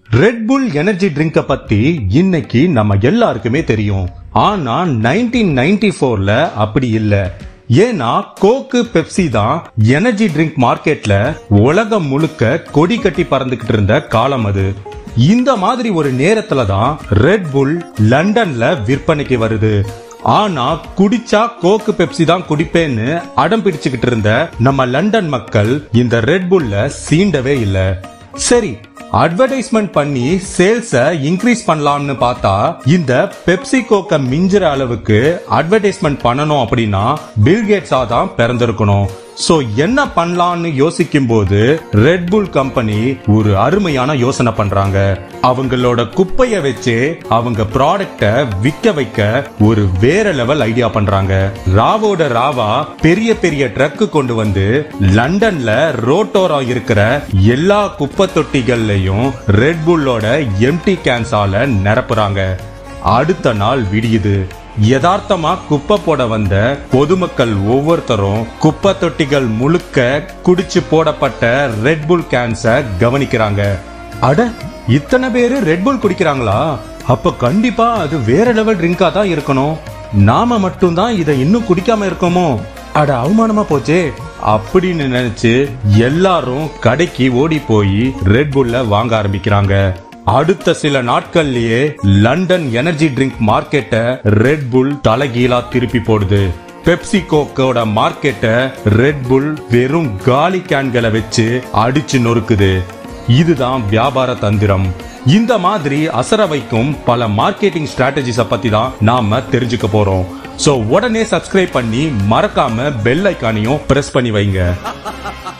red புல் energy ட்ரிங்க பத்தி இன்னைக்கு நம்ம எல்லாருக்குமே தெரியும் ஆனா நைன்டீன் நைன்டி ஃபோர்ல அப்படி இல்ல ஏன்னா கோக்கு பெப்சி தான் எனர்ஜி ட்ரிங்க் மார்க்கெட்ல உலகம் முழுக்க கொடி கட்டி பறந்துகிட்டு இருந்த காலம் அது இந்த மாதிரி ஒரு நேரத்துல தான் ரெட் புல் லண்டன்ல விற்பனைக்கு வருது ஆனா குடிச்சா கோக்கு பெப்சி தான் குடிப்பேன்னு அடம் பிடிச்சுக்கிட்டு இருந்த நம்ம லண்டன் மக்கள் இந்த ரெட் புல்ல சீண்டவே இல்ல சரி அட்வர்டைஸ்மெண்ட் பண்ணி சேல்ஸ இன்க்ரீஸ் பண்ணலாம்னு பார்த்தா இந்த பெப்சி கோக்க மிஞ்சுற அளவுக்கு அட்வர்டைஸ்மெண்ட் பண்ணணும் அப்படின்னா பில்கேட்ஸா தான் பிறந்திருக்கணும் சோ என்ன பண்ணலாம்னு யோசிக்கும் போது ரெட் புல் கம்பெனி ஒரு அருமையான யோசனை பண்றாங்க அவங்களோட குப்பைய வச்சு அவங்க ப்ராடக்ட விக்க வைக்க ஒரு வேற லெவல் ஐடியா பண்றாங்க ராவோட ராவா பெரிய பெரிய ட்ரக் கொண்டு வந்து லண்டன்ல ரோட்டோரா இருக்கிற எல்லா குப்பை தொட்டிகள்லயும் ரெட் புல்லோட எம்டி கேன்ஸால நிரப்புறாங்க அடுத்த நாள் விடியுது யதார்த்தமா குப்பை போட வந்த பொதுமக்கள் ஒவ்வொருத்தரும் குப்பை தொட்டிகள் முழுக்க குடிச்சு போடப்பட்ட ரெட் புல் கேன்ஸ கவனிக்கிறாங்க அட இத்தனை பேரு ரெட் புல் குடிக்கிறாங்களா அப்ப கண்டிப்பா அது வேற லெவல் ட்ரிங்கா தான் இருக்கணும் நாம மட்டும்தான் இதை இன்னும் குடிக்காம இருக்கோமோ அட அவமானமா போச்சே அப்படின்னு நினைச்சு எல்லாரும் கடைக்கு ஓடி போய் ரெட் புல்ல வாங்க ஆரம்பிக்கிறாங்க அடுத்த சில நாட்கள்லயே லண்டன் எனர்ஜி ட்ரிங்க் மார்க்கெட்டை ரெட் புல் தலைகீழா திருப்பி போடுது பெப்சி கோக்கோட மார்க்கெட்டை ரெட் புல் வெறும் காலி கேன்களை வச்சு அடிச்சு நொறுக்குது இதுதான் வியாபார தந்திரம் இந்த மாதிரி அசர வைக்கும் பல மார்க்கெட்டிங் ஸ்ட்ராட்டஜிஸ பத்தி தான் நாம தெரிஞ்சுக்க போறோம் சோ உடனே சப்ஸ்கிரைப் பண்ணி மறக்காம பெல் ஐக்கானையும் பிரஸ் பண்ணி வைங்க